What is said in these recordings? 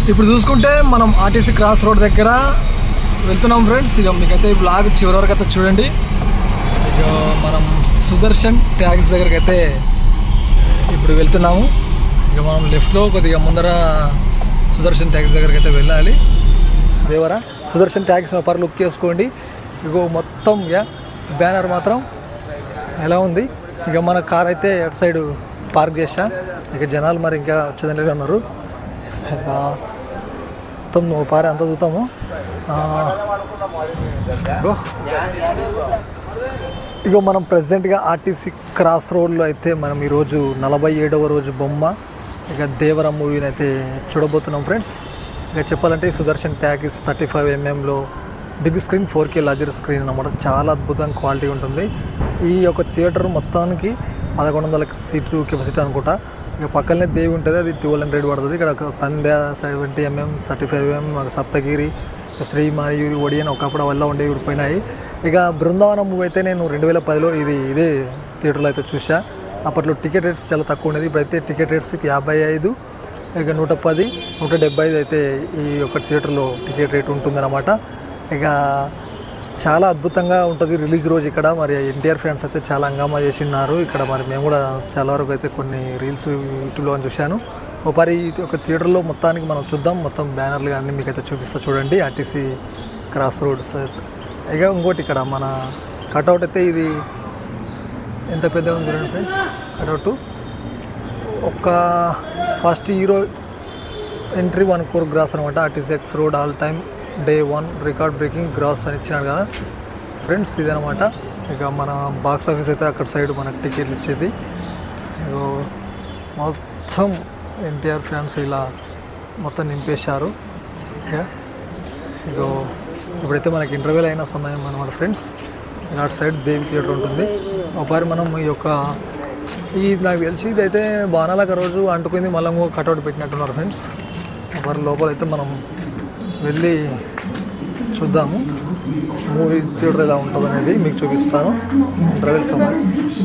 ఇప్పుడు చూసుకుంటే మనం ఆర్టీసీ క్రాస్ రోడ్ దగ్గర వెళ్తున్నాం ఫ్రెండ్స్ ఇక మీకైతే ఈ బ్లాగ్ చివరి వరకు అయితే చూడండి ఇక మనం సుదర్శన్ ట్యాక్స్ దగ్గరికి అయితే ఇప్పుడు వెళ్తున్నాము ఇక మనం లెఫ్ట్లో కొద్దిగా ముందర సుదర్శన్ ట్యాక్స్ దగ్గరికి అయితే వెళ్ళాలి దేవరా సుదర్శన్ ట్యాక్స్ పర్ లుక్ చేసుకోండి ఇగో మొత్తం ఇక బ్యానర్ మాత్రం ఎలా ఉంది ఇక మన కార్ అయితే అటు సైడ్ పార్క్ చేసా ఇక జనాలు మరి ఇంకా వచ్చేదానిలో ఉన్నారు ఇక మొత్తం ఓ పారి అంతా చూద్దాము ఆ, ఇగో ఇగో మనం ప్రజెంట్గా ఆర్టీసీ క్రాస్ రోడ్లో అయితే మనం ఈరోజు నలభై ఏడవ రోజు బొమ్మ ఇక దేవర మూవీని అయితే చూడబోతున్నాం ఫ్రెండ్స్ ఇక చెప్పాలంటే ఈ సుదర్శన్ ట్యాగిస్ థర్టీ ఫైవ్ ఎంఎంలో big screen four K larger screen అన్నమాట చాలా అద్భుతంగా క్వాలిటీ ఉంటుంది ఈ యొక్క థియేటర్ మొత్తానికి పదకొండు వందల సీట్లు కెపాసిటీ అనుకుంటా ఇక పక్కనే దేవి ఉంటుంది అది ట్వెల్వ్ హండ్రెడ్ పడుతుంది ఇక్కడ ఒక Sandhya seventy MM thirty five MM Saptagiri Sri మరియు ఒడియన్ ఒకప్పుడు వల్ల ఉండేవి ఇప్పుడు పోయినాయి ఇక బృందావనం మూవీ అయితే నేను రెండు వేల పదిలో ఇది ఇదే థియేటర్లో అయితే చూసా అప్పట్లో టికెట్ రేట్స్ చాలా తక్కువ ఉండేది ఇప్పుడైతే టికెట్ రేట్స్ యాభై ఐదు ఇక నూట పది నూట డెబ్బై ఐదు అయితే ఈ యొక్క థియేటర్లో టికెట్ రేట్ ఉంటుందన్నమాట ఇక చాలా అద్భుతంగా ఉంటుంది రిలీజ్ రోజు ఇక్కడ మరి ఎన్టీఆర్ ఫ్యాన్స్ అయితే చాలా హంగామా చేసిన్నారు ఇక్కడ మరి మేము కూడా చాలా వరకు అయితే కొన్ని రీల్స్ యూట్యూబ్లో అని చూశాను ఒకసారి ఒక థియేటర్లో మొత్తానికి మనం చూద్దాం మొత్తం బ్యానర్లు అన్నీ మీకు అయితే చూపిస్తా చూడండి ఆర్టీసీ క్రాస్ రోడ్స్ ఇక ఇంకోటి ఇక్కడ మన కట్అవుట్ అయితే ఇది ఎంత పెద్ద ఉంది చూడండి ఫ్రెండ్స్ కట్అవుట్ ఒక first hero entry one crore gross అనమాట RTC X road all time day one record breaking gross అని ఇచ్చినాడు కదా ఫ్రెండ్స్ ఇదనమాట ఇక మన బాక్స్ ఆఫీస్ అయితే అక్కడ సైడ్ మనకు టికెట్లు ఇచ్చేది ఇగో మొత్తం ఎన్టీఆర్ ఫ్యాన్స్ ఇలా మొత్తం నింపేశారు ఇక ఇగో ఇప్పుడైతే మనకి ఇంటర్వ్యూల్ అయిన సమయం అనమాట ఫ్రెండ్స్ ఇక అటు సైడ్ దేవి థియేటర్ ఉంటుంది ఒకసారి మనం ఈ యొక్క ఈ నాకు తెలిసి ఇదైతే బాణాలకు రోజు అంటుకుంది మళ్ళీ ఇంకో కట్అవుట్ పెట్టినట్టున్నారు ఫ్రెండ్స్ ఒకసారి లోపల అయితే మనం వెళ్ళి చూద్దాము మూవీ థియేటర్ ఎలా ఉంటుంది అనేది మీకు చూపిస్తాను ఇంటర్వ్యూల్ సమయం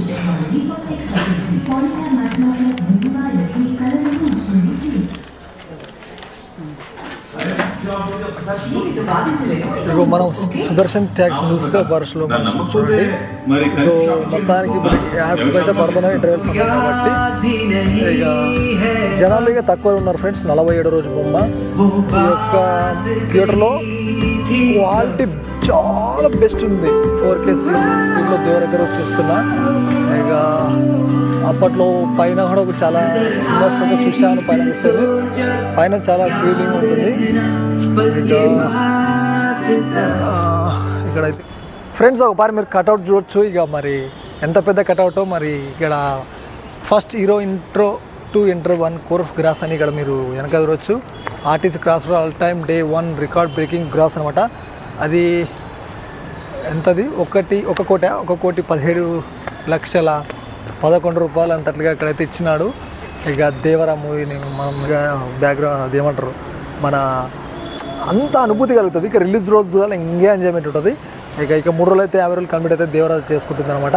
ఇగో మనం సుదర్శన్ ట్యాక్స్ చూస్తే బరుసులో చూడండి ఇగో మొత్తానికి ఇప్పుడు యాడ్స్ అయితే పడుతున్నాయి ఇంటర్వ్యూల్ సమయం కాబట్టి ఇక జనాలు ఇక తక్కువ ఉన్నారు ఫ్రెండ్స్ నలభై ఏడు రోజు బొమ్మ ఈ యొక్క థియేటర్లో క్వాలిటీ చాలా బెస్ట్ ఉంది ఫోర్ కే స్క్రీన్లో దేవుడి దగ్గర చూస్తున్నా ఇక అప్పట్లో పైన కూడా ఒక చాలా ఫేమస్ అయితే చూశాను పైన వస్తుంది పైన చాలా ఫీలింగ్ ఉంటుంది ఇక ఆ, ఇక్కడైతే ఫ్రెండ్స్ ఒకసారి మీరు కట్అవుట్ చూడొచ్చు ఇక మరి ఎంత పెద్ద కట్అవుటో మరి ఇక్కడ first hero intro to inter one crores gross అని ఇక్కడ మీరు వెనక చూడొచ్చు RTC cross all time day one record breaking gross అనమాట అది ఎంతది ఒకటి ఒక కోట ఒక కోటి పదిహేడు లక్షల పదకొండు రూపాయలు అంతట్లుగా ఇక్కడైతే ఇచ్చినాడు ఇక దేవరా మూవీని మనం బ్యాక్గ్రౌండ్ అది ఏమంటారు మన అంత అనుభూతి కలుగుతుంది ఇక రిలీజ్ రోజు చూడాలి ఇంకే ఎంజాయ్మెంట్ ఉంటుంది ఇక ఇక మూడు రోజులు అయితే యాభై రోజులు కంప్లీట్ అయితే దేవరా చేసుకుంటుంది అనమాట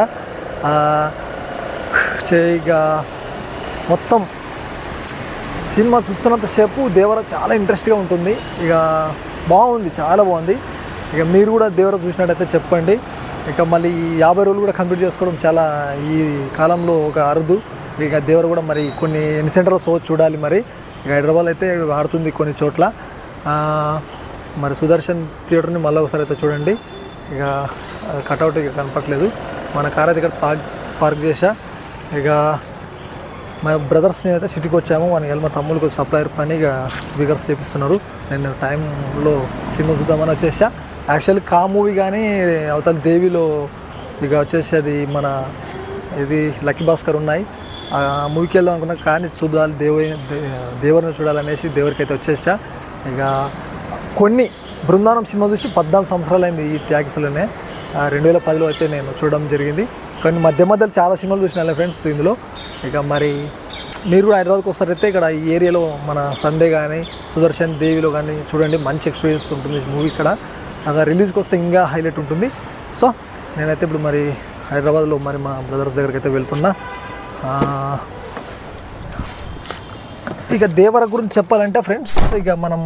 ఇక మొత్తం సినిమా చూస్తున్నంతసేపు దేవర చాలా ఇంట్రెస్ట్గా ఉంటుంది ఇక బాగుంది చాలా బాగుంది ఇక మీరు కూడా దేవర చూసినట్టయితే చెప్పండి ఇక మళ్ళీ ఈ యాభై రోజులు కూడా కంప్లీట్ చేసుకోవడం చాలా ఈ కాలంలో ఒక అరుదు ఇక దేవర కూడా మరి కొన్ని ఎన్ని సెంటర్లో షో చూడాలి మరి ఇక హైదరాబాద్ అయితే ఆడుతుంది కొన్ని చోట్ల ఆ, మరి సుదర్శన్ థియేటర్ని మళ్ళీ ఒకసారి అయితే చూడండి ఇక కట్అవుట్ ఇక కనపట్లేదు మన కార్ అయితే ఇక్కడ పార్క్ పార్క్ చేసా ఇక మా బ్రదర్స్ని అయితే సిటీకి వచ్చాము మన మా తమ్ముళ్ళకి సప్లైర్ పని ఇక స్పీకర్స్ చేపిస్తున్నారు నేను టైంలో సినిమా చూద్దామని వచ్చేసా యాక్చువల్లీ కా మూవీ కానీ అవతల దేవిలో ఇక వచ్చేసి అది మన ఇది లక్కీ భాస్కర్ ఉన్నాయి ఆ మూవీకి వెళ్దాం అనుకున్నా కానీ చూడాలి దేవు దేవరిని చూడాలనేసి దేవరికి అయితే వచ్చేసా ఇక కొన్ని బృందావనం సినిమా చూసి పద్నాలుగు సంవత్సరాలు అయింది ఈ ట్యాక్స్లోనే రెండు వేల పదిలో అయితే నేను చూడడం జరిగింది కానీ మధ్య మధ్యలో చాలా సినిమాలు చూసిన ఫ్రెండ్స్ ఇందులో ఇక మరి మీరు కూడా హైదరాబాద్కి వస్తారైతే ఇక్కడ ఈ ఏరియాలో మన సండే కానీ సుదర్శన్ దేవిలో కానీ చూడండి మంచి ఎక్స్పీరియన్స్ ఉంటుంది మూవీ ఇక్కడ అక్కడ రిలీజ్కి వస్తే ఇంకా హైలైట్ ఉంటుంది సో నేనైతే ఇప్పుడు మరి హైదరాబాద్లో మరి మా బ్రదర్స్ దగ్గరికి అయితే వెళ్తున్నా ఆ, ఇక దేవర గురించి చెప్పాలంటే ఫ్రెండ్స్ ఇక మనం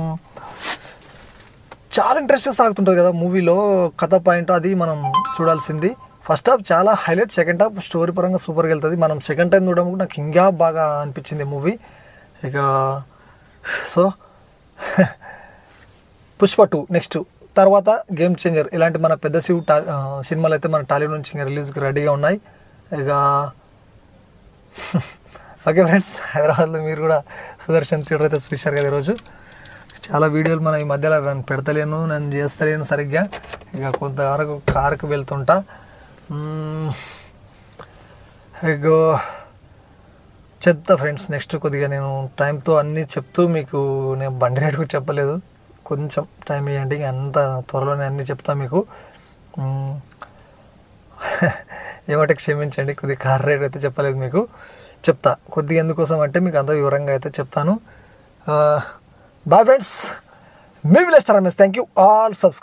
చాలా ఇంట్రెస్టింగ్ సాగుతుంటుంది కదా మూవీలో కథ పాయింట్ అది మనం చూడాల్సింది ఫస్ట్ హాఫ్ చాలా హైలైట్ సెకండ్ హాఫ్ స్టోరీ పరంగా సూపర్గా వెళ్తుంది మనం సెకండ్ టైం చూడడం కూడా నాకు ఇంకా బాగా అనిపించింది మూవీ ఇక సో పుష్ప టూ నెక్స్ట్ తర్వాత గేమ్ చేంజర్ ఇలాంటి మన పెద్ద శివ్ టా ఆ, సినిమాలు అయితే మన టాలీవుడ్ నుంచి ఇంకా రిలీజ్కి రెడీగా ఉన్నాయి ఇక ఓకే ఫ్రెండ్స్ హైదరాబాద్లో మీరు కూడా సుదర్శన్ థియేటర్ అయితే చూశారు కదా ఈరోజు చాలా వీడియోలు మనం ఈ మధ్యలో నేను పెడతలేను నేను చేస్తలేను సరిగ్గా ఇక కొంతవరకు కారుకు వెళ్తుంటా మ్మ్. ఇగో చెప్తా ఫ్రెండ్స్ నెక్స్ట్ కొద్దిగా నేను టైంతో అన్నీ చెప్తూ మీకు నేను బండి రేటు కూడా చెప్పలేదు కొంచెం టైం ఇవ్వండి ఇక అంత త్వరలోనే అన్నీ చెప్తా మీకు మ్మ్. ఏమంటే క్షమించండి కొద్దిగా కార్ రేట్ అయితే చెప్పలేదు మీకు చెప్తా కొద్దిగా ఎందుకోసం అంటే మీకు అంత వివరంగా అయితే చెప్తాను బాయ్ ఫ్రెండ్స్ మీ village thank you all subscribe